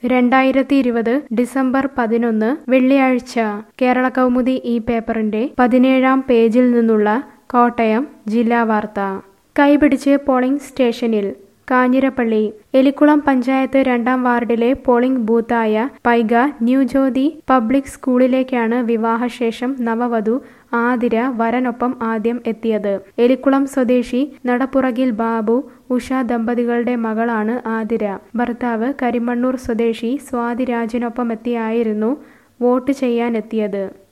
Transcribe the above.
രണ്ടായിരത്തി ഇരുപത് ഡിസംബർ പതിനൊന്ന് വെള്ളിയാഴ്ച കേരള കൗമുദി ഈ പേപ്പറിന്റെ പതിനേഴാം പേജിൽ നിന്നുള്ള കോട്ടയം ജില്ലാ വാർത്ത കൈപിടിച്ച് പോളിംഗ് സ്റ്റേഷനിൽ കാഞ്ഞിരപ്പള്ളി എലിക്കുളം പഞ്ചായത്ത് രണ്ടാം വാർഡിലെ പോളിംഗ് ബൂത്തായ പൈക ന്യൂ ജ്യോതി പബ്ലിക് സ്കൂളിലേക്കാണ് വിവാഹശേഷം നവവധു ആതിര വരനൊപ്പം ആദ്യം എത്തിയത് എലിക്കുളം സ്വദേശി നടപ്പുറകിൽ ബാബു ഉഷ ദമ്പതികളുടെ മകളാണ് ആതിര ഭർത്താവ് കരിമണ്ണൂർ സ്വദേശി സ്വാതി രാജിനൊപ്പം എത്തിയായിരുന്നു വോട്ട് ചെയ്യാനെത്തിയത്